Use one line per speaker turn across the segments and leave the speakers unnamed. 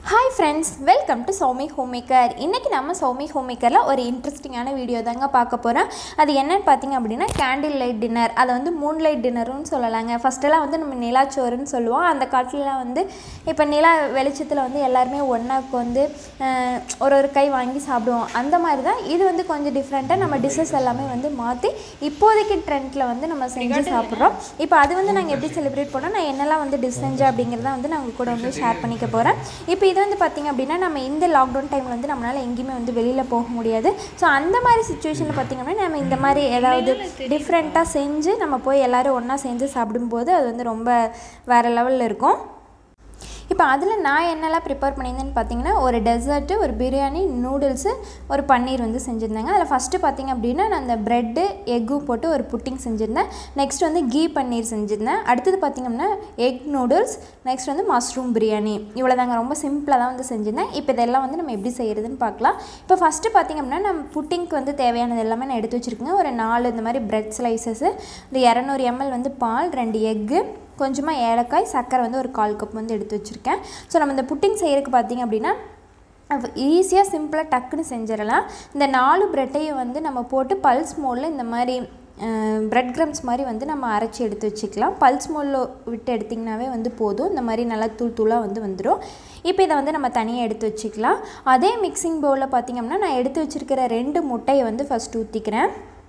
hi friends welcome to Soumi home maker இன்றைக்கி நம்ம Soumi home மேக்கரில் ஒரு இன்ட்ரெஸ்டிங்கான வீடியோ தாங்க பார்க்க போகிறோம் அது என்னன்னு பார்த்தீங்க அப்படின்னா கேண்டில் லைட் டின்னர் அதை வந்து மூன் லைட் டின்னருன்னு சொல்லலாங்க ஃபஸ்ட்டெல்லாம் வந்து நம்ம நிலாச்சோறுன்னு சொல்லுவோம் அந்த காலத்துலலாம் வந்து இப்போ நிலா வெளிச்சத்தில் வந்து எல்லாருமே ஒன்றாக்கு வந்து அஹ், ஒரு ஒரு கை வாங்கி சாப்பிடுவோம் அந்த மாதிரி தான் இது வந்து கொஞ்சம் டிஃப்ரெண்ட்டாக நம்ம டிஷ்ஷஸ் எல்லாமே வந்து மாற்றி இப்போதைக்கு ட்ரெண்டில் வந்து நம்ம செஞ்சு சாப்பிட்றோம் இப்போ அது வந்து நாங்கள் எப்படி செலிப்ரேட் பண்ணோம் நான் என்னெல்லாம் வந்து டிஷ் செஞ்சேன் அப்படிங்கிறத வந்து நான் உங்க கூட வந்து ஷேர் பண்ணிக்க போகிறேன் இப்போ இது வந்து பார்த்திங்க அப்படின்னா நம்ம இந்த லாக்டவுன் டைமில் வந்து நம்மளால் எங்கேயுமே வந்து வெளியில் போக முடியாது ஸோ அந்த மாதிரி சுச்சுவேஷனில் பார்த்திங்க அப்படின்னா நம்ம இந்த மாதிரி ஏதாவது டிஃப்ரெண்ட்டாக செஞ்சு நம்ம போய் எல்லோரும் ஒன்றா செஞ்சு சாப்பிடும்போது அது வந்து ரொம்ப வேறு லெவலில் இருக்கும் இப்போ அதில் நான் என்னெல்லாம் ப்ரிப்பேர் பண்ணியிருந்தேன்னு பார்த்தீங்கன்னா ஒரு டெசர்ட்டு ஒரு பிரியாணி நூடுல்ஸு ஒரு பன்னீர் வந்து செஞ்சுருந்தேங்க அதில் ஃபஸ்ட்டு பார்த்தீங்க அப்படின்னா நான் அந்த ப்ரெட்டு எக்கும் போட்டு ஒரு புட்டிங் செஞ்சுருந்தேன் நெக்ஸ்ட் வந்து கீ பன்னீர் செஞ்சுருந்தேன் அடுத்தது பார்த்திங்கன்னா எக் நூடுல்ஸ் நெக்ஸ்ட் வந்து மஷ்ரூம் பிரியாணி இவ்வளோ தாங்க ரொம்ப சிம்பிளாக தான் வந்து செஞ்சுருந்தேன் இப்போ இதெல்லாம் வந்து நம்ம எப்படி செய்கிறதுன்னு பார்க்கலாம் இப்போ ஃபஸ்ட்டு பார்த்திங்க அப்படின்னா நம்ம புட்டிங்க்கு வந்து தேவையானது எல்லாமே நான் எடுத்து வச்சுருக்கேங்க ஒரு நாலு இந்த மாதிரி பிரெட் ஸ்லைசஸ்ஸு இந்த இரநூறு எம்எல் வந்து பால் ரெண்டு எக்கு கொஞ்சமாக ஏலக்காய் சர்க்கரை வந்து ஒரு கால் கப் வந்து எடுத்து வச்சுருக்கேன் ஸோ நம்ம இந்த புட்டிங் செய்கிறதுக்கு பார்த்திங்க அப்படின்னா ஈஸியாக சிம்பிளாக டக்குன்னு செஞ்சிடலாம் இந்த நாலு ப்ரெட்டையும் வந்து நம்ம போட்டு பல்ஸ் மோடில் இந்த மாதிரி ப்ரெட் க்ரம்ஸ் மாதிரி வந்து நம்ம அரைச்சி எடுத்து வச்சுக்கலாம் பல்ஸ் மோடில் விட்டு எடுத்திங்கனாவே வந்து போதும் இந்த மாதிரி நல்லா தூள் தூளாக வந்து வந்துடும் இப்போ இதை வந்து நம்ம தனியாக எடுத்து வச்சுக்கலாம் அதே மிக்சிங் பவுலில் பார்த்திங்கன்னா நான் எடுத்து வச்சுருக்கிற ரெண்டு முட்டையை வந்து ஃபஸ்ட் ஊற்றிக்கிறேன்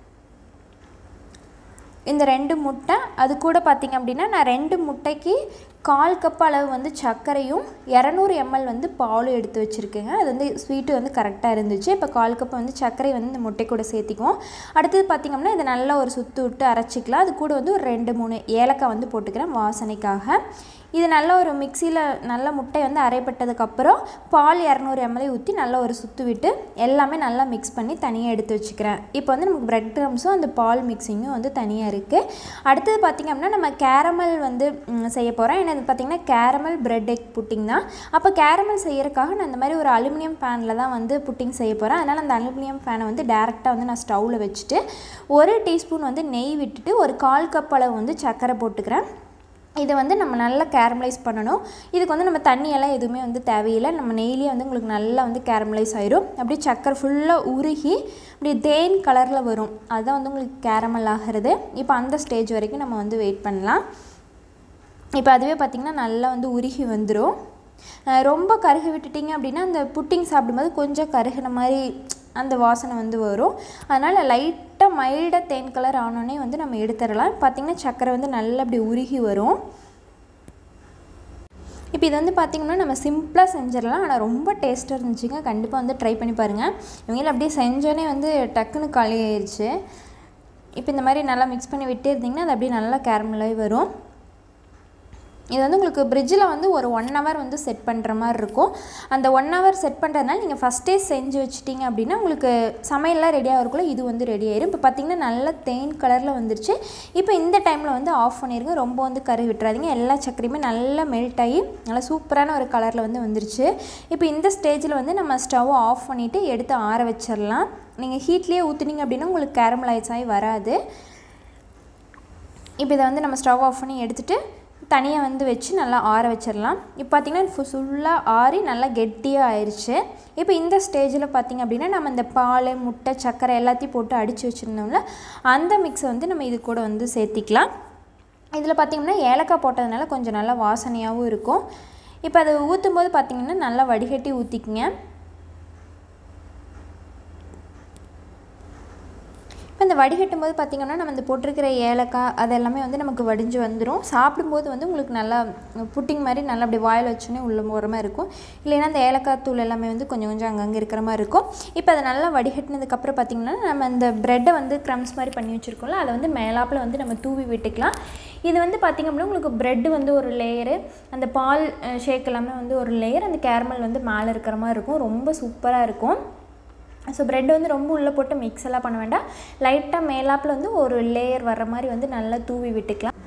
இந்த ரெண்டு முட்டை அது கூட பார்த்திங்க அப்படின்னா நான் ரெண்டு முட்டைக்கு கால் கப் அளவு வந்து சர்க்கரையும் இரநூறு எம்எல் வந்து பாலும் எடுத்து வச்சுருக்கேங்க அது வந்து ஸ்வீட்டு வந்து கரெக்டாக இருந்துச்சு இப்போ கால் கப் வந்து சர்க்கரை வந்து இந்த முட்டை கூட சேர்த்திக்குவோம் அடுத்தது பார்த்திங்கன்னா இதை நல்லா ஒரு சுற்று விட்டு அரைச்சிக்கலாம் அது கூட வந்து ஒரு ரெண்டு மூணு ஏலக்காய் வந்து போட்டுக்கிறேன் வாசனைக்காக இது நல்ல ஒரு மிக்சியில் நல்ல முட்டை வந்து அரைப்பட்டதுக்கப்புறம் பால் இரநூறு எம்எல்ஏ ஊற்றி நல்லா ஒரு சுற்று விட்டு எல்லாமே நல்லா மிக்ஸ் பண்ணி தனியாக எடுத்து வச்சுக்கிறேன் இப்போ வந்து நமக்கு பிரெட் க்ரம்ஸும் அந்த பால் மிக்சிங்கும் வந்து தனியாக இருக்குது அடுத்தது பார்த்திங்க அப்படின்னா நம்ம கேரமல் வந்து ம், செய்ய போகிறோம் ஏன்னா இது பார்த்திங்கன்னா கேரமல் பிரெட் எக் புட்டிங் தான் அப்போ கேரமல் செய்யறதுக்காக நான் இந்த மாதிரி ஒரு அலுமினியம் பேனில் தான் வந்து புட்டிங் செய்ய போகிறேன் அதனால் அந்த அலுமினியம் பேனை வந்து டேரெக்டாக வந்து நான் ஸ்டவ்வில் வச்சுட்டு ஒரு டீஸ்பூன் வந்து நெய் விட்டுட்டு ஒரு கால் கப் அளவு வந்து சர்க்கரை போட்டுக்கிறேன் இதை வந்து நம்ம நல்லா கேரமலைஸ் பண்ணணும் இதுக்கு வந்து நம்ம தண்ணியெல்லாம் எதுவுமே வந்து தேவையில்லை நம்ம நெய்லேயே வந்து உங்களுக்கு நல்லா வந்து கேரமலைஸ் ஆயிரும் அப்படியே சக்கரை ஃபுல்லாக உருகி அப்படியே தேன் கலரில் வரும் அதுதான் வந்து உங்களுக்கு கேரமல் ஆகிறது இப்போ அந்த ஸ்டேஜ் வரைக்கும் நம்ம வந்து வெயிட் பண்ணலாம் இப்போ அதுவே பார்த்திங்கன்னா நல்லா வந்து உருகி வந்துடும் அஹ் ரொம்ப கருகி விட்டுட்டிங்க அப்படின்னா அந்த புட்டிங் சாப்பிடும்போது கொஞ்சம் கருகின மாதிரி அந்த வாசனை வந்து வரும் அதனால் லைட்டாக மைல்டாக தேன் கலர் ஆனோடனே வந்து நம்ம எடுத்துடலாம் பார்த்திங்கன்னா சக்கரை வந்து நல்லா அப்படி உருகி வரும் இப்போ இது வந்து பார்த்திங்கன்னா நம்ம சிம்பிளாக செஞ்சிடலாம் ஆனால் ரொம்ப டேஸ்ட்டாக இருந்துச்சுங்க கண்டிப்பாக வந்து ட்ரை பண்ணி பாருங்கள் இவங்கள அப்படியே செஞ்சோன்னே வந்து டக்குன்னு காலி ஆயிடுச்சு இப்போ இந்த மாதிரி நல்லா மிக்ஸ் பண்ணி விட்டே இருந்திங்கன்னா அது அப்படியே நல்லா கேரமலாகி வரும் இது வந்து உங்களுக்கு ஃப்ரிட்ஜில் வந்து ஒரு ஒன் ஹவர் வந்து செட் பண்ணுற மாதிரி இருக்கும் அந்த ஒன் ஹவர் செட் பண்ணுறதுனால நீங்கள் ஃபஸ்ட்டே செஞ்சு வச்சிட்டிங்க அப்படின்னா உங்களுக்கு சமையல்லாம் ரெடி ஆகிறக்குள்ள இது வந்து ரெடி ஆயிரும் இப்போ பார்த்தீங்கன்னா நல்ல தேன் கலரில் வந்துருச்சு இப்போ இந்த டைமில் வந்து ஆஃப் பண்ணிடுங்க ரொம்ப வந்து கறி விட்டுறாதீங்க எல்லா சக்கரையுமே நல்லா மெல்ட் ஆகி நல்லா சூப்பரான ஒரு கலரில் வந்து வந்துருச்சு இப்போ இந்த ஸ்டேஜில் வந்து நம்ம ஸ்டவ்வை ஆஃப் பண்ணிவிட்டு எடுத்து ஆற வச்சிடலாம் நீங்கள் ஹீட்லேயே ஊற்றுனீங்க அப்படின்னா உங்களுக்கு கேரமலைஸ் ஆகி வராது இப்போ இதை வந்து நம்ம ஸ்டவ் ஆஃப் பண்ணி எடுத்துகிட்டு தனியாக வந்து வச்சு நல்லா ஆற வச்சிடலாம் இப்போ பார்த்திங்கன்னா ஃபுல்லாக ஆறி நல்லா கெட்டியாக ஆயிடுச்சு இப்போ இந்த ஸ்டேஜில் பார்த்திங்க அப்படின்னா நம்ம இந்த பால் முட்டை சர்க்கரை எல்லாத்தையும் போட்டு அடித்து வச்சுருந்தோம்ல அந்த மிக்ஸை வந்து நம்ம இது கூட வந்து சேர்த்திக்கலாம் இதில் பார்த்திங்கன்னா ஏலக்காய் போட்டதுனால கொஞ்சம் நல்லா வாசனையாகவும் இருக்கும் இப்போ அதை ஊற்றும் போது பார்த்திங்கன்னா நல்லா வடிகட்டி ஊற்றிக்குங்க இப்போ இந்த வடிகட்டும் போது பார்த்திங்கன்னா நம்ம இந்த போட்டிருக்கிற ஏலக்காய் அது எல்லாமே வந்து நமக்கு வடிஞ்சு வந்துடும் சாப்பிடும்போது வந்து உங்களுக்கு நல்லா புட்டிங் மாதிரி நல்லா அப்படி வாயில் வச்சோன்னே உள்ள போகிற மாதிரி இருக்கும் இல்லைன்னா அந்த ஏலக்காய் தூள் எல்லாமே வந்து கொஞ்சம் கொஞ்சம் அங்கங்கே இருக்கிற மாதிரி இருக்கும் இப்போ அதை நல்லா வடிகட்டினதுக்கப்புறம் பார்த்திங்கன்னா நம்ம இந்த ப்ரெட்டை வந்து க்ரம்ஸ் மாதிரி பண்ணி வச்சுருக்கோம்ல அதை வந்து மேலாப்பில் வந்து நம்ம தூவி விட்டுக்கலாம் இது வந்து பார்த்திங்க அப்படின்னா உங்களுக்கு ப்ரெட்டு வந்து ஒரு லேயரு அந்த பால் ஷேக் எல்லாமே வந்து ஒரு லேயர் அந்த கேரமல் வந்து மேலே இருக்கிற மாதிரி இருக்கும் ரொம்ப சூப்பராக இருக்கும் ஸோ ப்ரெட் வந்து ரொம்ப உள்ளே போட்டு மிக்ஸ் எல்லாம் பண்ண வேண்டாம் லைட்டாக மேலாப்பில் வந்து ஒரு லேயர் வர்ற மாதிரி வந்து நல்லா தூவி விட்டுக்கலாம்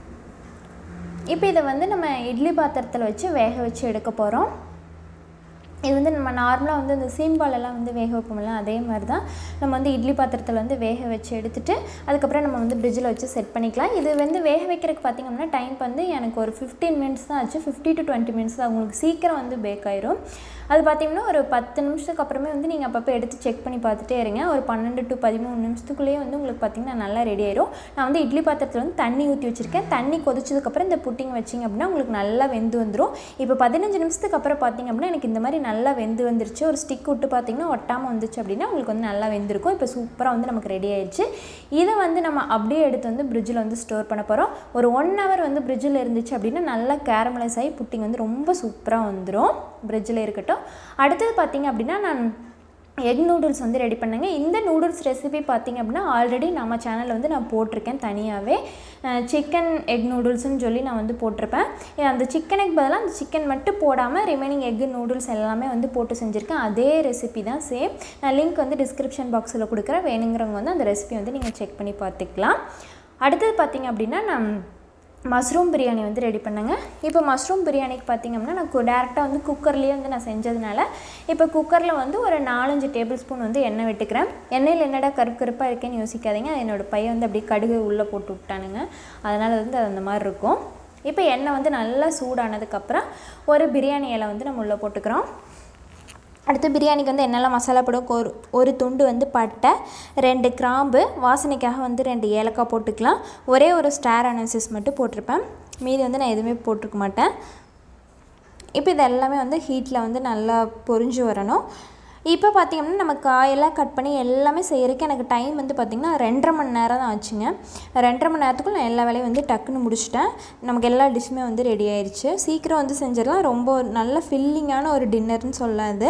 இப்போ இதை வந்து நம்ம இட்லி பாத்திரத்தில் வச்சு வேக வச்சு எடுக்க போகிறோம் இது வந்து நம்ம நார்மலாக வந்து இந்த சீம்பாலெல்லாம் வந்து வேக வைப்போம்ல அதே மாதிரி தான் நம்ம வந்து இட்லி பாத்திரத்தில் வந்து வேக வச்சு எடுத்துட்டு அதுக்கப்புறம் நம்ம வந்து ஃப்ரிட்ஜில் வச்சு செட் பண்ணிக்கலாம் இது வந்து வேக வைக்கிறதுக்கு பார்த்திங்கன்னா டைம் வந்து எனக்கு ஒரு ஃபிஃப்டீன் மினிட்ஸ் தான் ஆச்சு ஃபிஃப்டி டு டுவெண்ட்டி மினிட்ஸ் தான் உங்களுக்கு சீக்கிரம் வந்து பேக் ஆயிரும் அது பார்த்திங்கன்னா ஒரு பத்து நிமிஷத்துக்கு அப்புறமே வந்து நீங்கள் அப்பப்போ எடுத்து செக் பண்ணி பார்த்துட்டே இருங்க ஒரு பன்னெண்டு டு பதிமூணு நிமிஷத்துக்குள்ளேயே வந்து உங்களுக்கு பார்த்திங்கன்னா நல்லா ரெடி ஆயிரும் நான் வந்து இட்லி பாத்திரத்தில் வந்து தண்ணி ஊற்றி வச்சுருக்கேன் தண்ணி கொதிச்சதுக்கப்புறம் இந்த புட்டிங் வச்சிங்க அப்படின்னா உங்களுக்கு நல்லா வெந்து வந்துடும் இப்போ பதினஞ்சு நிமிஷத்துக்கு அப்புறம் பார்த்திங்க அப்படின்னா எனக்கு இந்த மாதிரி நல்லா வெந்து வந்துருச்சு ஒரு ஸ்டிக் விட்டு பார்த்திங்கன்னா ஒட்டாமல் வந்துச்சு அப்படின்னா உங்களுக்கு வந்து நல்லா வெந்திருக்கும் இப்போ சூப்பராக வந்து நமக்கு ரெடி ஆயிடுச்சு இதை வந்து நம்ம அப்படியே எடுத்து வந்து ஃப்ரிட்ஜில் வந்து ஸ்டோர் பண்ண போகிறோம் ஒரு ஒன் ஹவர் வந்து ஃப்ரிட்ஜில் இருந்துச்சு அப்படின்னா நல்லா கேரமலைஸ் ஆகி புட்டிங் வந்து ரொம்ப சூப்பராக வந்துடும் ஃப்ரிட்ஜில் இருக்கட்டும் அடுத்தது பார்த்திங்க அப்படின்னா நான் எக் நூடுல்ஸ் வந்து ரெடி பண்ணுங்க இந்த நூடுல்ஸ் ரெசிபி பார்த்திங்க அப்படின்னா ஆல்ரெடி நம்ம சேனலில் வந்து நான் போட்டிருக்கேன் தனியாகவே சிக்கன் எக் நூடுல்ஸ்னு சொல்லி நான் வந்து போட்டிருப்பேன் ஏன் அந்த சிக்கனுக்கு பதிலாக அந்த சிக்கன் மட்டும் போடாமல் ரிமைனிங் எக் நூடுல்ஸ் எல்லாமே வந்து போட்டு செஞ்சுருக்கேன் அதே ரெசிபி தான் சேம் நான் லிங்க் வந்து டிஸ்கிரிப்ஷன் பாக்ஸில் கொடுக்குறேன் வேணுங்கிறவங்க வந்து அந்த ரெசிபி வந்து நீங்கள் செக் பண்ணி பார்த்துக்கலாம் அடுத்தது பார்த்திங்க அப்படின்னா நான் மஷ்ரூம் பிரியாணி வந்து ரெடி பண்ணுங்க இப்போ மஷ்ரூம் பிரியாணிக்கு பார்த்திங்க அப்படின்னா நான் டேரெக்டாக வந்து குக்கர்லேயே வந்து நான் செஞ்சதுனால இப்போ குக்கரில் வந்து ஒரு நாலஞ்சு டேபிள் ஸ்பூன் வந்து எண்ணெய் விட்டுக்கிறேன் எண்ணெயில் என்னடா கருப்பு கருப்பாக இருக்கேன்னு யோசிக்காதீங்க என்னோடய பையன் வந்து அப்படியே கடுகு உள்ளே போட்டு விட்டானுங்க அதனால் வந்து அது அந்த மாதிரி இருக்கும் இப்போ எண்ணெய் வந்து நல்லா சூடானதுக்கப்புறம் ஒரு பிரியாணி இலை வந்து நம்ம உள்ளே போட்டுக்கிறோம் அடுத்து பிரியாணிக்கு வந்து என்னெல்லாம் மசாலா போடும் ஒரு ஒரு துண்டு வந்து பட்டை ரெண்டு கிராம்பு வாசனைக்காக வந்து ரெண்டு ஏலக்காய் போட்டுக்கலாம் ஒரே ஒரு ஸ்டார் அனாலிசிஸ் மட்டும் போட்டிருப்பேன் மீதி வந்து நான் எதுவுமே போட்டிருக்க மாட்டேன் இப்போ இது எல்லாமே வந்து ஹீட்டில் வந்து நல்லா பொரிஞ்சு வரணும் இப்போ பார்த்திங்கன்னா நம்ம காயெல்லாம் கட் பண்ணி எல்லாமே செய்கிறதுக்கு எனக்கு டைம் வந்து பார்த்திங்கன்னா ரெண்டரை மணி நேரம் தான் ஆச்சுங்க ரெண்டரை மணி நேரத்துக்குள்ள நான் எல்லா வேலையும் வந்து டக்குன்னு முடிச்சிட்டேன் நமக்கு எல்லா டிஷ்ஷுமே வந்து ரெடி ஆயிடுச்சு சீக்கிரம் வந்து செஞ்சிடலாம் ரொம்ப ஒரு நல்ல ஃபில்லிங்கான ஒரு டின்னர்னு சொல்லலாம் இது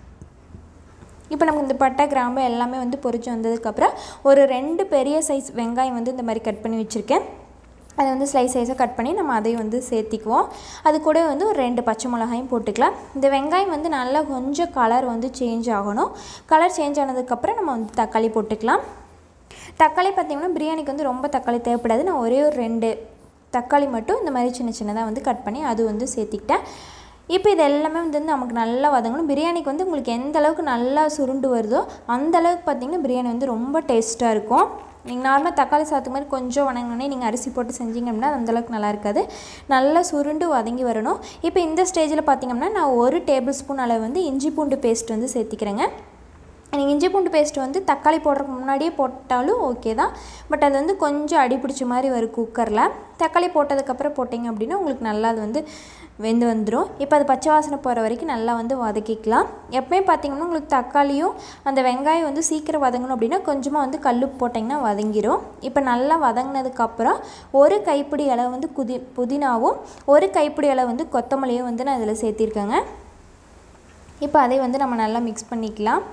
இப்போ நமக்கு இந்த பட்டை கிராம்பு எல்லாமே வந்து பொரிச்சு வந்ததுக்கப்புறம் ஒரு ரெண்டு பெரிய சைஸ் வெங்காயம் வந்து இந்த மாதிரி கட் பண்ணி வச்சுருக்கேன் அதை வந்து ஸ்லைஸ் சைஸாக கட் பண்ணி நம்ம அதையும் வந்து சேர்த்திக்குவோம் அது கூட வந்து ஒரு ரெண்டு பச்சை மிளகாயும் போட்டுக்கலாம் இந்த வெங்காயம் வந்து நல்லா கொஞ்சம் கலர் வந்து சேஞ்ச் ஆகணும் கலர் சேஞ்ச் ஆனதுக்கப்புறம் நம்ம வந்து தக்காளி போட்டுக்கலாம் தக்காளி பார்த்திங்கன்னா பிரியாணிக்கு வந்து ரொம்ப தக்காளி தேவைப்படாது நான் ஒரே ஒரு ரெண்டு தக்காளி மட்டும் இந்த மாதிரி சின்ன சின்னதாக வந்து கட் பண்ணி அது வந்து சேர்த்திக்கிட்டேன் இப்போ இது எல்லாமே வந்து நமக்கு நல்லா வதங்கணும் பிரியாணிக்கு வந்து உங்களுக்கு எந்த அளவுக்கு நல்லா சுருண்டு வருதோ அந்த அளவுக்கு பார்த்திங்கன்னா பிரியாணி வந்து ரொம்ப டேஸ்ட்டாக இருக்கும் நீங்கள் நார்மலாக தக்காளி சாதத்துக்கு மாதிரி கொஞ்சம் வணங்கினோடனே நீங்கள் அரிசி போட்டு செஞ்சீங்க அப்படின்னா அந்தளவுக்கு நல்லா இருக்காது நல்லா சுருண்டு வதங்கி வரணும் இப்போ இந்த ஸ்டேஜில் பார்த்திங்கன்னா நான் ஒரு டேபிள் ஸ்பூன் அளவு வந்து இஞ்சி பூண்டு பேஸ்ட் வந்து சேர்த்திக்கிறேங்க நீங்கள் இஞ்சி பூண்டு பேஸ்ட் வந்து தக்காளி போடுறதுக்கு முன்னாடியே போட்டாலும் ஓகே தான் பட் அது வந்து கொஞ்சம் அடி பிடிச்ச மாதிரி வரும் குக்கரில் தக்காளி போட்டதுக்கப்புறம் போட்டிங்க அப்படின்னா உங்களுக்கு நல்லா அது வந்து வெந்து வந்துடும் இப்போ அது பச்சை வாசனை போகிற வரைக்கும் நல்லா வந்து வதக்கிக்கலாம் எப்பவுமே பார்த்தீங்கன்னா உங்களுக்கு தக்காளியும் அந்த வெங்காயம் வந்து சீக்கிரம் வதங்கணும் அப்படின்னா கொஞ்சமாக வந்து கல் போட்டிங்கன்னா வதங்கிடும் இப்போ நல்லா வதங்கினதுக்கப்புறம் ஒரு கைப்பிடி அளவு வந்து குதி புதினாவும் ஒரு கைப்பிடி அளவு வந்து கொத்தமல்லியும் வந்து நான் இதில் சேர்த்திருக்கேங்க இப்போ அதை வந்து நம்ம நல்லா மிக்ஸ் பண்ணிக்கலாம்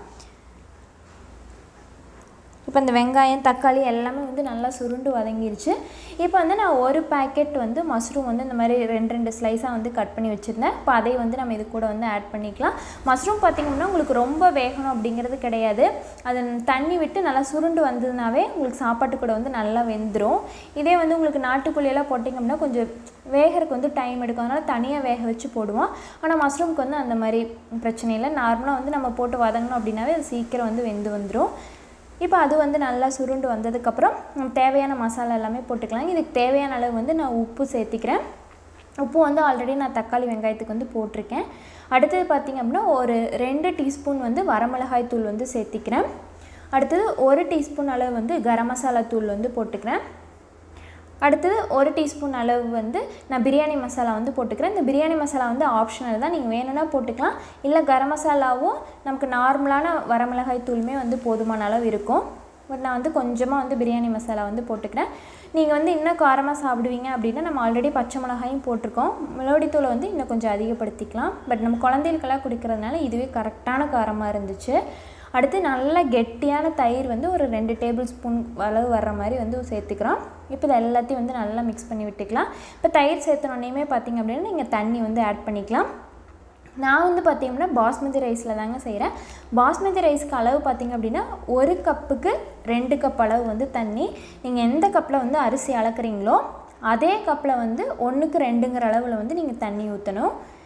இப்போ இந்த வெங்காயம் தக்காளி எல்லாமே வந்து நல்லா சுருண்டு வதங்கிருச்சு இப்போ வந்து நான் ஒரு பேக்கெட் வந்து மஷ்ரூம் வந்து இந்த மாதிரி ரெண்டு ரெண்டு ஸ்லைஸாக வந்து கட் பண்ணி வச்சுருந்தேன் இப்போ அதை வந்து நம்ம இது கூட வந்து ஆட் பண்ணிக்கலாம் மஷ்ரூம் பார்த்திங்கன்னா உங்களுக்கு ரொம்ப வேகணும் அப்படிங்கிறது கிடையாது அது தண்ணி விட்டு நல்லா சுருண்டு வந்ததுனாவே உங்களுக்கு சாப்பாட்டு கூட வந்து நல்லா வெந்துடும் இதே வந்து உங்களுக்கு நாட்டுக்கோழியெல்லாம் போட்டிங்க அப்படின்னா கொஞ்சம் வேகிறதுக்கு வந்து டைம் எடுக்கும் அதனால் தனியாக வேக வச்சு போடுவோம் ஆனால் மஷ்ரூம்க்கு வந்து அந்த மாதிரி பிரச்சனை இல்லை நார்மலாக வந்து நம்ம போட்டு வதங்கணும் அப்படின்னாவே அது சீக்கிரம் வந்து வெந்து வந்துடும் இப்போ அது வந்து நல்லா சுருண்டு வந்ததுக்கப்புறம் நம்ம தேவையான மசாலா எல்லாமே போட்டுக்கலாம் இதுக்கு தேவையான அளவு வந்து நான் உப்பு சேர்த்திக்கிறேன் உப்பு வந்து ஆல்ரெடி நான் தக்காளி வெங்காயத்துக்கு வந்து போட்டிருக்கேன் அடுத்தது பார்த்திங்க அப்படின்னா ஒரு ரெண்டு டீஸ்பூன் வந்து வரமிளகாய் தூள் வந்து சேர்த்திக்கிறேன் அடுத்தது ஒரு டீஸ்பூன் அளவு வந்து கரம் மசாலா தூள் வந்து போட்டுக்கிறேன் அடுத்தது ஒரு டீஸ்பூன் அளவு வந்து நான் பிரியாணி மசாலா வந்து போட்டுக்கிறேன் இந்த பிரியாணி மசாலா வந்து ஆப்ஷனல் தான் நீங்கள் வேணும்னா போட்டுக்கலாம் இல்லை கரம் மசாலாவும் நமக்கு நார்மலான வரமிளகாய் தூளுமே வந்து போதுமான அளவு இருக்கும் பட் நான் வந்து கொஞ்சமாக வந்து பிரியாணி மசாலா வந்து போட்டுக்கிறேன் நீங்கள் வந்து இன்னும் காரமாக சாப்பிடுவீங்க அப்படின்னா நம்ம ஆல்ரெடி பச்சை மிளகாயும் போட்டிருக்கோம் மிளகுடி தூளை வந்து இன்னும் கொஞ்சம் அதிகப்படுத்திக்கலாம் பட் நம்ம குழந்தைகளுக்கெல்லாம் குடிக்கிறதுனால இதுவே கரெக்டான காரமாக இருந்துச்சு அடுத்து நல்ல கெட்டியான தயிர் வந்து ஒரு ரெண்டு டேபிள் ஸ்பூன் அளவு வர்ற மாதிரி வந்து சேர்த்துக்கிறோம் இப்போ இது எல்லாத்தையும் வந்து நல்லா மிக்ஸ் பண்ணி விட்டுக்கலாம் இப்போ தயிர் சேர்த்தனோடனேயுமே பார்த்திங்க அப்படின்னா நீங்கள் தண்ணி வந்து ஆட் பண்ணிக்கலாம் நான் வந்து பார்த்திங்கன்னா பாஸ்மதி ரைஸில் தாங்க செய்கிறேன் பாஸ்மதி ரைஸ்க்கு அளவு பார்த்திங்க அப்படின்னா ஒரு கப்புக்கு ரெண்டு கப் அளவு வந்து தண்ணி நீங்கள் எந்த கப்பில் வந்து அரிசி அளக்குறீங்களோ அதே கப்பில் வந்து ஒன்றுக்கு ரெண்டுங்கிற அளவில் வந்து நீங்கள் தண்ணி ஊற்றணும்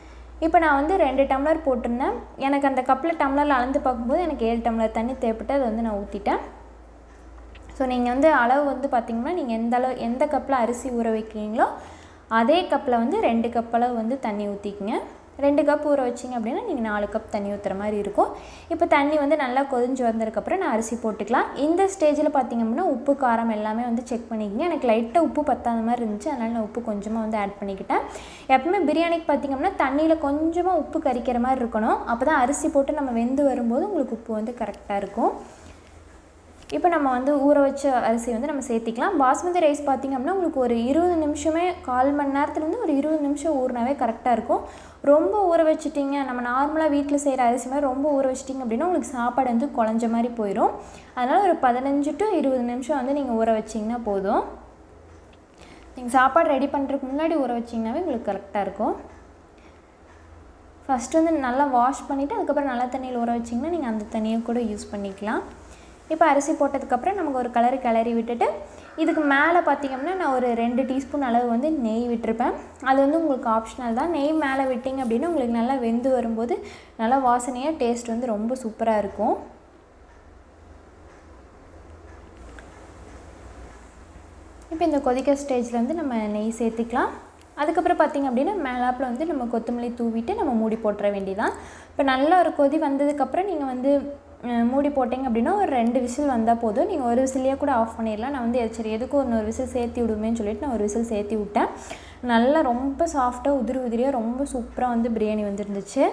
இப்போ நான் வந்து ரெண்டு டம்ளர் போட்டிருந்தேன் எனக்கு அந்த கப்பில் டம்ளரில் அளந்து பார்க்கும்போது எனக்கு ஏழு டம்ளர் தண்ணி தேவைப்பட்டு அதை வந்து நான் ஊற்றிட்டேன் ஸோ நீங்கள் வந்து அளவு வந்து பார்த்திங்கன்னா நீங்கள் எந்த அளவு எந்த கப்பில் அரிசி ஊற வைக்கிறீங்களோ அதே கப்பில் வந்து ரெண்டு கப் அளவு வந்து தண்ணி ஊற்றிக்கிங்க ரெண்டு கப் ஊற வச்சிங்க அப்படின்னா நீங்கள் நாலு கப் தண்ணி ஊற்றுற மாதிரி இருக்கும் இப்போ தண்ணி வந்து நல்லா கொதிஞ்சு வந்ததுக்கப்புறம் நான் அரிசி போட்டுக்கலாம் இந்த ஸ்டேஜில் பார்த்திங்க அப்படின்னா உப்பு காரம் எல்லாமே வந்து செக் பண்ணிக்கங்க எனக்கு லைட்டாக உப்பு பத்தாத மாதிரி இருந்துச்சு அதனால் நான் உப்பு கொஞ்சமாக வந்து ஆட் பண்ணிக்கிட்டேன் எப்பவுமே பிரியாணிக்கு பார்த்திங்க அப்படின்னா தண்ணியில் கொஞ்சமாக உப்பு கரிக்கிற மாதிரி இருக்கணும் அப்போ தான் அரிசி போட்டு நம்ம வெந்து வரும்போது உங்களுக்கு உப்பு வந்து கரெக்டாக இருக்கும் இப்போ நம்ம வந்து ஊற வச்ச அரிசி வந்து நம்ம சேர்த்திக்கலாம் பாஸ்மதி ரைஸ் பார்த்திங்க அப்படின்னா உங்களுக்கு ஒரு இருபது நிமிஷமே கால் மணி நேரத்துலேருந்து ஒரு இருபது நிமிஷம் ஊறினாவே கரெக்டாக இருக்கும் ரொம்ப ஊற வச்சுட்டிங்க நம்ம நார்மலாக வீட்டில் செய்கிற அரிசி மாதிரி ரொம்ப ஊற வச்சிட்டிங்க அப்படின்னா உங்களுக்கு சாப்பாடு வந்து குழஞ்ச மாதிரி போயிடும் அதனால் ஒரு பதினஞ்சு டு இருபது நிமிஷம் வந்து நீங்கள் ஊற வச்சிங்கன்னா போதும் நீங்கள் சாப்பாடு ரெடி பண்ணுறதுக்கு முன்னாடி ஊற வச்சிங்கனாவே உங்களுக்கு கரெக்டாக இருக்கும் ஃபஸ்ட்டு வந்து நல்லா வாஷ் பண்ணிவிட்டு அதுக்கப்புறம் நல்ல தண்ணியில் ஊற வச்சிங்கன்னா நீங்கள் அந்த தண்ணியை கூட யூஸ் பண்ணிக்கலாம் இப்போ அரிசி போட்டதுக்கப்புறம் நமக்கு ஒரு கலரு கிளறி விட்டுட்டு இதுக்கு மேலே பார்த்திங்கன்னா நான் ஒரு ரெண்டு டீஸ்பூன் அளவு வந்து நெய் விட்டுருப்பேன் அது வந்து உங்களுக்கு ஆப்ஷனல் தான் நெய் மேலே விட்டிங்க அப்படின்னா உங்களுக்கு நல்லா வெந்து வரும்போது நல்லா வாசனையாக டேஸ்ட் வந்து ரொம்ப சூப்பராக இருக்கும் இப்போ இந்த கொதிக்க ஸ்டேஜில் வந்து நம்ம நெய் சேர்த்துக்கலாம் அதுக்கப்புறம் பார்த்திங்க அப்படின்னா மேலாப்பில் வந்து நம்ம கொத்தமல்லி தூவிட்டு நம்ம மூடி போட்டுற வேண்டியதான் இப்போ நல்ல ஒரு கொதி வந்ததுக்கப்புறம் நீங்கள் வந்து மூடி போட்டிங்க அப்படின்னா ஒரு ரெண்டு விசில் வந்தால் போதும் நீங்கள் ஒரு விசிலையே கூட ஆஃப் பண்ணிடலாம் நான் வந்து சரி எதுக்கும் இன்னொரு விசில் சேர்த்தி விடுமேன்னு சொல்லிட்டு நான் ஒரு விசில் சேர்த்தி விட்டேன் நல்லா ரொம்ப சாஃப்டாக உதிரி உதிரியாக ரொம்ப சூப்பராக வந்து பிரியாணி வந்துருந்துச்சு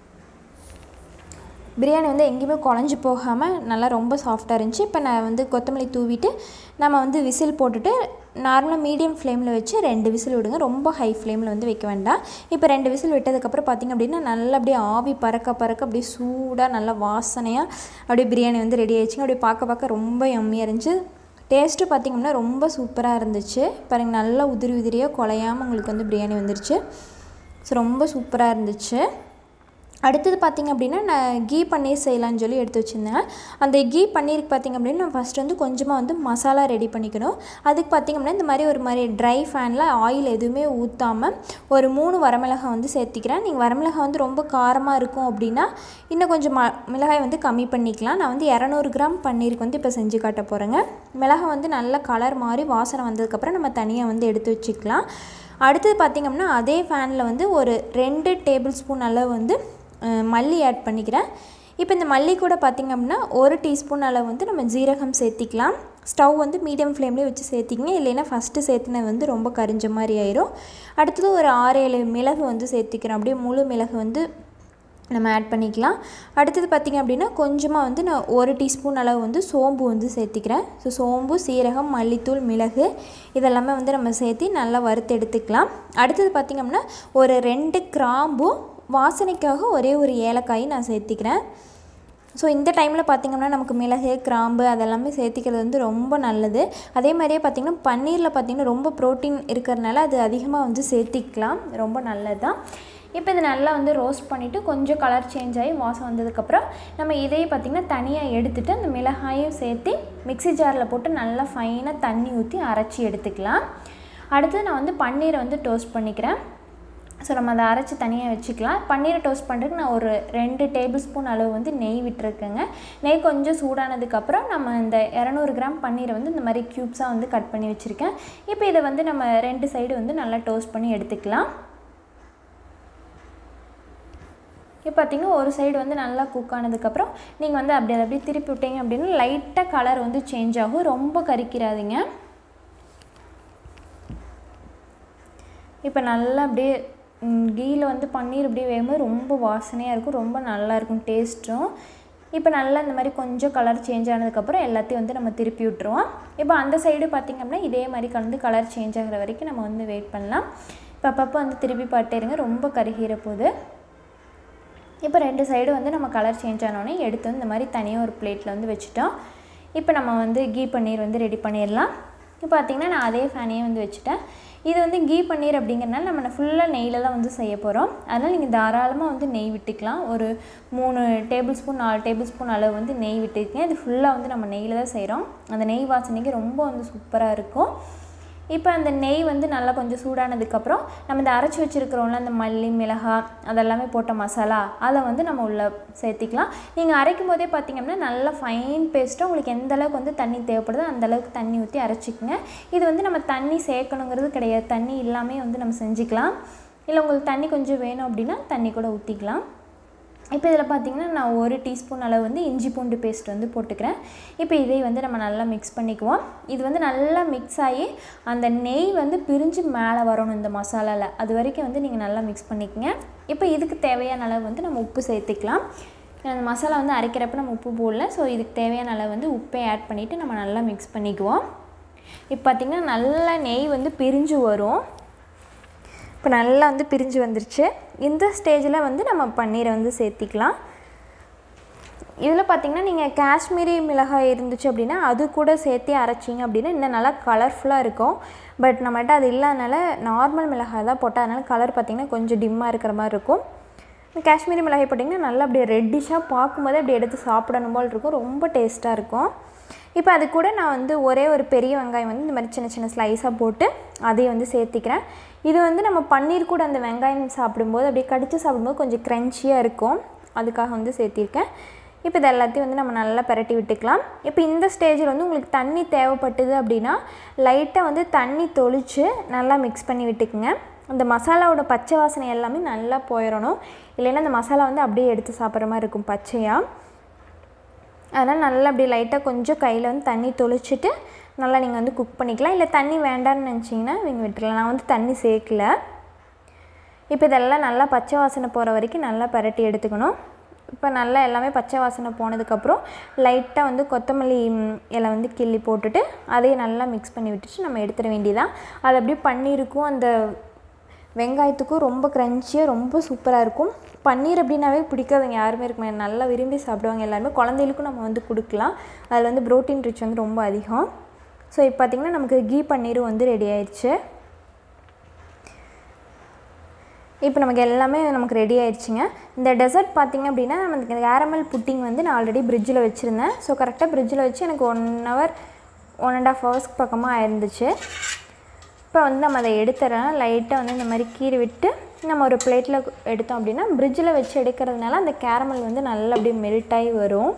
பிரியாணி வந்து எங்கேயுமே குழஞ்சி போகாமல் நல்லா ரொம்ப சாஃப்டாக இருந்துச்சு இப்போ நான் வந்து கொத்தமல்லி தூவிட்டு நம்ம வந்து விசில் போட்டுட்டு நார்மலாக மீடியம் ஃப்ளேமில் வச்சு ரெண்டு விசில் விடுங்க ரொம்ப ஹை ஃப்ளேமில் வந்து வைக்க வேண்டாம் இப்போ ரெண்டு விசில் விட்டதுக்கப்புறம் பார்த்திங்க அப்படின்னா நல்லா அப்படியே ஆவி பறக்க பறக்க அப்படியே சூடாக நல்லா வாசனையாக அப்படியே பிரியாணி வந்து ரெடி ஆயிடுச்சுங்க அப்படியே பார்க்க பார்க்க ரொம்ப எம்மியாக இருந்துச்சு டேஸ்ட்டு பார்த்திங்கன்னா ரொம்ப சூப்பராக இருந்துச்சு பாருங்கள் நல்லா உதிரி உதிரியாக குலையாமல் உங்களுக்கு வந்து பிரியாணி வந்துருச்சு ஸோ ரொம்ப சூப்பராக இருந்துச்சு அடுத்தது பார்த்திங்க அப்படின்னா நான் கீ பன்னீர் செய்யலான்னு சொல்லி எடுத்து வச்சுருந்தேன் அந்த கீ பன்னீருக்கு பார்த்திங்க அப்படின்னா நான் ஃபஸ்ட்டு வந்து கொஞ்சமாக வந்து மசாலா ரெடி பண்ணிக்கணும் அதுக்கு பார்த்திங்க அப்படின்னா இந்த மாதிரி ஒரு மாதிரி ட்ரை ஃபேனில் ஆயில் எதுவுமே ஊற்றாமல் ஒரு மூணு வரமிளகாய் வந்து சேர்த்திக்கிறேன் நீங்கள் வரமிளகாய் வந்து ரொம்ப காரமாக இருக்கும் அப்படின்னா இன்னும் கொஞ்சம் ம மிளகாய் வந்து கம்மி பண்ணிக்கலாம் நான் வந்து இரநூறு கிராம் பன்னீருக்கு வந்து இப்போ செஞ்சு காட்ட போகிறேங்க மிளகாய் வந்து நல்ல கலர் மாதிரி வாசனை வந்ததுக்கப்புறம் நம்ம தனியாக வந்து எடுத்து வச்சுக்கலாம் அடுத்தது பார்த்திங்க அப்படின்னா அதே ஃபேனில் வந்து ஒரு ரெண்டு டேபிள் ஸ்பூன் அளவு வந்து மல்லி ஆட் பண்ணிக்கிறேன் இப்போ இந்த மல்லி கூட பார்த்திங்க அப்படின்னா ஒரு டீஸ்பூன் அளவு வந்து நம்ம ஜீரகம் சேர்த்திக்கலாம் ஸ்டவ் வந்து மீடியம் ஃப்ளேம்லேயே வச்சு சேர்த்திங்க இல்லைன்னா ஃபஸ்ட்டு சேர்த்துனது வந்து ரொம்ப கரிஞ்ச மாதிரி ஆயிரும் அடுத்தது ஒரு ஆறு ஏழு மிளகு வந்து சேர்த்திக்கிறோம் அப்படியே முழு மிளகு வந்து நம்ம ஆட் பண்ணிக்கலாம் அடுத்தது பார்த்திங்க அப்படின்னா கொஞ்சமாக வந்து நான் ஒரு டீஸ்பூன் அளவு வந்து சோம்பு வந்து சேர்த்திக்கிறேன் ஸோ சோம்பு சீரகம் மல்லித்தூள் மிளகு இதெல்லாமே வந்து நம்ம சேர்த்து நல்லா வறுத்து எடுத்துக்கலாம் அடுத்தது பார்த்திங்க அப்படின்னா ஒரு ரெண்டு கிராம்பும் வாசனைக்காக ஒரே ஒரு ஏலக்காய் நான் சேர்த்திக்கிறேன் ஸோ இந்த டைமில் பார்த்திங்கன்னா நமக்கு மிளகு கிராம்பு அதெல்லாமே சேர்த்திக்கிறது வந்து ரொம்ப நல்லது அதே மாதிரியே பார்த்திங்கன்னா பன்னீரில் பார்த்திங்கன்னா ரொம்ப ப்ரோட்டீன் இருக்கிறதுனால அது அதிகமாக வந்து சேர்த்திக்கலாம் ரொம்ப நல்லது தான் இப்போ இது நல்லா வந்து ரோஸ்ட் பண்ணிவிட்டு கொஞ்சம் கலர் சேஞ்ச் ஆகி வாசம் வந்ததுக்கப்புறம் நம்ம இதையே பார்த்திங்கன்னா தனியாக எடுத்துகிட்டு அந்த மிளகாயும் சேர்த்து மிக்ஸி ஜாரில் போட்டு நல்லா ஃபைனாக தண்ணி ஊற்றி அரைச்சி எடுத்துக்கலாம் அடுத்து நான் வந்து பன்னீரை வந்து டோஸ்ட் பண்ணிக்கிறேன் ஸோ நம்ம அதை அரைச்சி தனியாக வச்சுக்கலாம் பன்னீரை டோஸ்ட் பண்ணுறதுக்கு நான் ஒரு ரெண்டு டேபிள் ஸ்பூன் அளவு வந்து நெய் விட்டுருக்கேங்க நெய் கொஞ்சம் சூடானதுக்கப்புறம் நம்ம இந்த இரநூறு கிராம் பன்னீரை வந்து இந்த மாதிரி க்யூப்ஸாக வந்து கட் பண்ணி வச்சுருக்கேன் இப்போ இதை வந்து நம்ம ரெண்டு சைடு வந்து நல்லா டோஸ்ட் பண்ணி எடுத்துக்கலாம் இப்போ பார்த்திங்கன்னா ஒரு சைடு வந்து நல்லா குக் ஆனதுக்கப்புறம் நீங்கள் வந்து அப்படி அதை அப்படியே திருப்பி விட்டீங்க அப்படின்னா லைட்டாக கலர் வந்து சேஞ்ச் ஆகும் ரொம்ப கறிக்கிறாதீங்க இப்போ நல்லா அப்படியே கீயில் வந்து பன்னீர் இப்படியே வேகும்போது ரொம்ப வாசனையாக இருக்கும் ரொம்ப நல்லாயிருக்கும் டேஸ்ட்டும் இப்போ நல்லா இந்த மாதிரி கொஞ்சம் கலர் சேஞ்ச் ஆனதுக்கப்புறம் எல்லாத்தையும் வந்து நம்ம திருப்பி விட்டுருவோம் இப்போ அந்த சைடு பார்த்திங்க அப்படின்னா இதே மாதிரி கலந்து கலர் சேஞ்ச் ஆகிற வரைக்கும் நம்ம வந்து வெயிட் பண்ணலாம் இப்போ அப்பப்போ வந்து திருப்பி பாட்டேருங்க ரொம்ப கருகிற போது இப்போ ரெண்டு சைடு வந்து நம்ம கலர் சேஞ்ச் ஆனோடனே எடுத்து வந்து இந்த மாதிரி தனியாக ஒரு பிளேட்டில் வந்து வச்சுட்டோம் இப்போ நம்ம வந்து கீ பன்னீர் வந்து ரெடி பண்ணிடலாம் இப்போ பார்த்திங்கன்னா நான் அதே ஃபேனையே வந்து வச்சுட்டேன் இது வந்து கீ பன்னீர் அப்படிங்கிறனால நம்ம ஃபுல்லாக நெய்யில் தான் வந்து செய்ய போகிறோம் அதனால் நீங்கள் தாராளமாக வந்து நெய் விட்டுக்கலாம் ஒரு மூணு டேபிள் ஸ்பூன் நாலு டேபிள் ஸ்பூன் அளவு வந்து நெய் விட்டுருக்கேன் இது ஃபுல்லாக வந்து நம்ம நெய்யில் தான் செய்கிறோம் அந்த நெய் வாசனைக்கு ரொம்ப வந்து சூப்பராக இருக்கும் இப்போ அந்த நெய் வந்து நல்லா கொஞ்சம் சூடானதுக்கப்புறம் நம்ம இந்த அரைச்சி வச்சுருக்கிறோம்ல அந்த மல்லி மிளகாய் அதெல்லாமே போட்ட மசாலா அதை வந்து நம்ம உள்ளே சேர்த்திக்கலாம் நீங்கள் அரைக்கும் போதே பார்த்தீங்கன்னா நல்லா ஃபைன் பேஸ்ட்டாக உங்களுக்கு எந்த அளவுக்கு வந்து தண்ணி தேவைப்படுதோ அந்த அளவுக்கு தண்ணி ஊற்றி அரைச்சிக்கங்க இது வந்து நம்ம தண்ணி சேர்க்கணுங்கிறது கிடையாது தண்ணி இல்லாமே வந்து நம்ம செஞ்சுக்கலாம் இல்லை உங்களுக்கு தண்ணி கொஞ்சம் வேணும் அப்படின்னா தண்ணி கூட ஊற்றிக்கலாம் இப்போ இதில் பார்த்தீங்கன்னா நான் ஒரு டீஸ்பூன் அளவு வந்து இஞ்சி பூண்டு பேஸ்ட் வந்து போட்டுக்கிறேன் இப்போ இதை வந்து நம்ம நல்லா மிக்ஸ் பண்ணிக்குவோம் இது வந்து நல்லா மிக்ஸ் ஆகி அந்த நெய் வந்து பிரிஞ்சு மேலே வரணும் இந்த மசாலாவில் அது வரைக்கும் வந்து நீங்கள் நல்லா மிக்ஸ் பண்ணிக்கங்க இப்போ இதுக்கு தேவையான அளவு வந்து நம்ம உப்பு சேர்த்துக்கலாம் அந்த மசாலா வந்து அரைக்கிறப்ப நம்ம உப்பு போடல ஸோ இதுக்கு தேவையான அளவு வந்து உப்பை ஆட் பண்ணிவிட்டு நம்ம நல்லா மிக்ஸ் பண்ணிக்குவோம் இப்போ பார்த்திங்கன்னா நல்லா நெய் வந்து பிரிஞ்சு வரும் இப்போ நல்லா வந்து பிரிஞ்சு வந்துருச்சு இந்த ஸ்டேஜில் வந்து நம்ம பன்னீரை வந்து சேர்த்திக்கலாம் இதில் பார்த்திங்கன்னா நீங்கள் காஷ்மீரி மிளகாய் இருந்துச்சு அப்படின்னா அது கூட சேர்த்து அரைச்சிங்க அப்படின்னா இன்னும் நல்லா கலர்ஃபுல்லாக இருக்கும் பட் நம்மகிட்ட அது இல்லாதனால நார்மல் மிளகாய் தான் போட்டால் அதனால் கலர் பார்த்திங்கன்னா கொஞ்சம் டிம்மாக இருக்கிற மாதிரி இருக்கும் காஷ்மீரி மிளகாய் போட்டிங்கன்னா நல்லா அப்படியே ரெட்டிஷாக பார்க்கும்போதே அப்படி எடுத்து சாப்பிடணும் போல் இருக்கும் ரொம்ப டேஸ்ட்டாக இருக்கும் இப்போ அது கூட நான் வந்து ஒரே ஒரு பெரிய வெங்காயம் வந்து இந்த மாதிரி சின்ன சின்ன ஸ்லைஸாக போட்டு அதையும் வந்து சேர்த்திக்கிறேன் இது வந்து நம்ம பன்னீர் கூட அந்த வெங்காயம் சாப்பிடும்போது அப்படியே கடித்து சாப்பிடும்போது கொஞ்சம் க்ரன்ச்சியாக இருக்கும் அதுக்காக வந்து சேர்த்திருக்கேன் இப்போ இது எல்லாத்தையும் வந்து நம்ம நல்லா பரட்டி விட்டுக்கலாம் இப்போ இந்த ஸ்டேஜில் வந்து உங்களுக்கு தண்ணி தேவைப்பட்டது அப்படின்னா லைட்டாக வந்து தண்ணி தொளித்து நல்லா மிக்ஸ் பண்ணி விட்டுக்குங்க அந்த மசாலாவோட பச்சை வாசனை எல்லாமே நல்லா போயிடணும் இல்லைன்னா அந்த மசாலா வந்து அப்படியே எடுத்து சாப்பிட்ற மாதிரி இருக்கும் பச்சையாக அதனால் நல்லா அப்படி லைட்டாக கொஞ்சம் கையில் வந்து தண்ணி தொளிச்சிட்டு நல்லா நீங்கள் வந்து குக் பண்ணிக்கலாம் இல்லை தண்ணி வேண்டான்னு நினச்சிங்கன்னா நீங்கள் விட்டுடலாம் நான் வந்து தண்ணி சேர்க்கல இப்போ இதெல்லாம் நல்லா பச்சை வாசனை போகிற வரைக்கும் நல்லா பரட்டி எடுத்துக்கணும் இப்போ நல்லா எல்லாமே பச்சை வாசனை போனதுக்கப்புறம் லைட்டாக வந்து கொத்தமல்லி இலை வந்து கிள்ளி போட்டுட்டு அதையும் நல்லா மிக்ஸ் பண்ணி விட்டுட்டு நம்ம எடுத்துட வேண்டியதான் அது அப்படியே பன்னீருக்கும் அந்த வெங்காயத்துக்கும் ரொம்ப க்ரன்ச்சியாக ரொம்ப சூப்பராக இருக்கும் பன்னீர் அப்படின்னாவே பிடிக்காதவங்க யாருமே இருக்க மாட்டாங்க நல்லா விரும்பி சாப்பிடுவாங்க எல்லாருமே குழந்தைகளுக்கும் நம்ம வந்து கொடுக்கலாம் அதில் வந்து ப்ரோட்டீன் ரிச் வந்து ரொம்ப அதிகம் ஸோ இப்போ பார்த்திங்கன்னா நமக்கு கீ பன்னீரும் வந்து ரெடி ஆயிடுச்சு இப்போ நமக்கு எல்லாமே நமக்கு ரெடி ஆயிடுச்சுங்க இந்த டெசர்ட் பார்த்திங்க அப்படின்னா நமக்கு கேரமல் புட்டிங் வந்து நான் ஆல்ரெடி ஃப்ரிட்ஜில் வச்சுருந்தேன் ஸோ கரெக்டாக ஃப்ரிட்ஜில் வச்சு எனக்கு one hour one and half ஹவர்ஸ்க்கு பக்கமாக ஆயிருந்துச்சு இப்போ வந்து நம்ம அதை எடுத்துறோம் லைட்டாக வந்து இந்த மாதிரி கீறி விட்டு நம்ம ஒரு பிளேட்டில் எடுத்தோம் அப்படின்னா ஃப்ரிட்ஜில் வச்சு எடுக்கிறதுனால அந்த கேரமல் வந்து நல்லா அப்படியே மெல்ட் ஆகி வரும்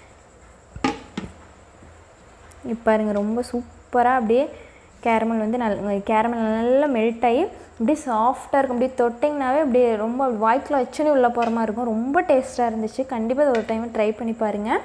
இப்போ பாருங்க ரொம்ப சூப்பராக அப்படியே கேரமல் வந்து நல் கேரமல் நல்லா மெல்ட் ஆகி அப்படியே சாஃப்டாக இருக்கும் அப்படியே தொட்டிங்கனாவே அப்படியே ரொம்ப வாய்க்கில் வச்சுன்னு உள்ளே போகிற மாதிரி இருக்கும் ரொம்ப டேஸ்ட்டாக இருந்துச்சு கண்டிப்பாக அதை ஒரு டைம் ட்ரை பண்ணி பாருங்கள்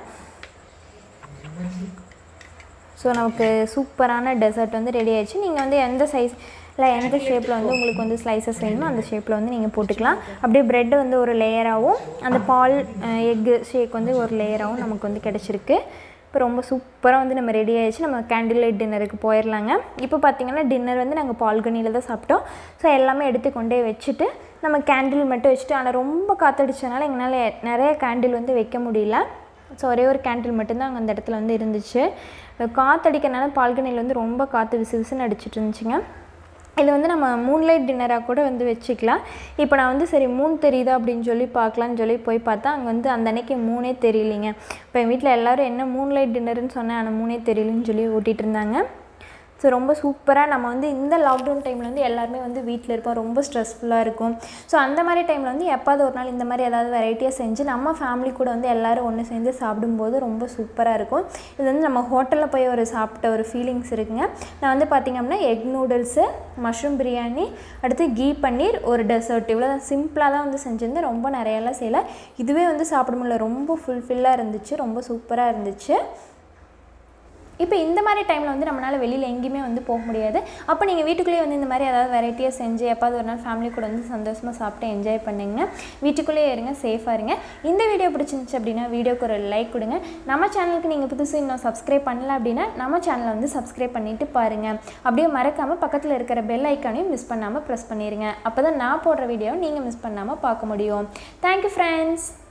ஸோ நமக்கு சூப்பரான டெசர்ட் வந்து ரெடி ஆயிடுச்சு நீங்கள் வந்து எந்த சைஸ் இல்லை எந்த ஷேப்பில் வந்து உங்களுக்கு வந்து ஸ்லைசஸ் வேணுமோ அந்த ஷேப்பில் வந்து நீங்கள் போட்டுக்கலாம் அப்படியே ப்ரெட் வந்து ஒரு லேயராகவும் அந்த பால் எக்கு ஷேக் வந்து ஒரு லேயராகவும் நமக்கு வந்து கிடச்சிருக்கு இப்போ ரொம்ப சூப்பராக வந்து நம்ம ரெடி ஆயிடுச்சு நம்ம கேண்டில் லைட் டின்னருக்கு போயிடலாங்க இப்போ பார்த்தீங்கன்னா டின்னர் வந்து நாங்கள் பால்கனியில் தான் சாப்பிட்டோம் ஸோ எல்லாமே எடுத்து கொண்டே வச்சுட்டு நம்ம கேண்டில் மட்டும் வச்சுட்டு ஆனால் ரொம்ப காற்றடிச்சனால எங்களால் நிறைய கேண்டில் வந்து வைக்க முடியல ஸோ ஒரே ஒரு கேண்டில் மட்டும்தான் அங்கே அந்த இடத்துல வந்து இருந்துச்சு காற்றடிக்கிறனால பால்கனியில் வந்து ரொம்ப காற்று விசு விசுன்னு அடிச்சிட்டு இருந்துச்சுங்க இது வந்து நம்ம மூன்லைட் டின்னராக கூட வந்து வச்சுக்கலாம் இப்போ நான் வந்து சரி மூன் தெரியுதா அப்படின்னு சொல்லி பார்க்கலான்னு சொல்லி போய் பார்த்தா அங்கே வந்து அந்த அன்னைக்கு மூணே தெரியலிங்க இப்போ என் வீட்டில் எல்லோரும் என்ன மூன்லைட் டின்னர்னு சொன்னேன் ஆனால் மூணே தெரியலன்னு சொல்லி ஓட்டிகிட்டு இருந்தாங்க ஸோ ரொம்ப சூப்பராக நம்ம வந்து இந்த லாக்டவுன் டைமில் வந்து எல்லாருமே வந்து வீட்டில் இருப்போம் ரொம்ப ஸ்ட்ரெஸ்ஃபுல்லாக இருக்கும் ஸோ அந்த மாதிரி டைமில் வந்து எப்பாவது ஒரு நாள் இந்த மாதிரி ஏதாவது வெரைட்டியாக செஞ்சு நம்ம ஃபேமிலி கூட வந்து எல்லோரும் ஒன்று சேர்ந்து சாப்பிடும்போது ரொம்ப சூப்பராக இருக்கும் இது வந்து நம்ம ஹோட்டலில் போய் ஒரு சாப்பிட்ட ஒரு ஃபீலிங்ஸ் இருக்குங்க நான் வந்து பார்த்திங்க அப்படின்னா எக் நூடுல்ஸு மஷ்ரூம் பிரியாணி அடுத்து கீ பன்னீர் ஒரு டெசர்ட் இவ்வளோ தான் சிம்பிளாக தான் வந்து செஞ்சுருந்தேன் ரொம்ப நிறையெல்லாம் செய்யலை இதுவே வந்து சாப்பிட முடியல ரொம்ப ஃபுல்ஃபில்லாக இருந்துச்சு ரொம்ப சூப்பராக இருந்துச்சு இப்போ இந்த மாதிரி டைமில் வந்து நம்மளால் வெளியில் எங்கேயுமே வந்து போக முடியாது அப்போ நீங்கள் வீட்டுக்குள்ளேயே வந்து இந்த மாதிரி ஏதாவது வெரைட்டியாக செஞ்சு எப்பாவது ஒரு நாள் ஃபேமிலி கூட வந்து சந்தோஷமாக சாப்பிட்டு என்ஜாய் பண்ணுங்க வீட்டுக்குள்ளேயே இருங்க சேஃபாக இருங்க இந்த வீடியோ பிடிச்சிருந்துச்சு அப்படின்னா வீடியோக்கு ஒரு லைக் கொடுங்க நம்ம சேனலுக்கு நீங்கள் புதுசு இன்னும் சப்ஸ்கிரைப் பண்ணல அப்படின்னா நம்ம சேனலை வந்து சப்ஸ்கிரைப் பண்ணிவிட்டு பாருங்கள் அப்படியே மறக்காமல் பக்கத்தில் இருக்கிற பெல் ஐக்கானையும் மிஸ் பண்ணாமல் ப்ரெஸ் பண்ணிடுங்க அப்போ தான் நான் போடுற வீடியோவை நீங்கள் மிஸ் பண்ணாமல் பார்க்க முடியும் தேங்க்யூ ஃப்ரெண்ட்ஸ்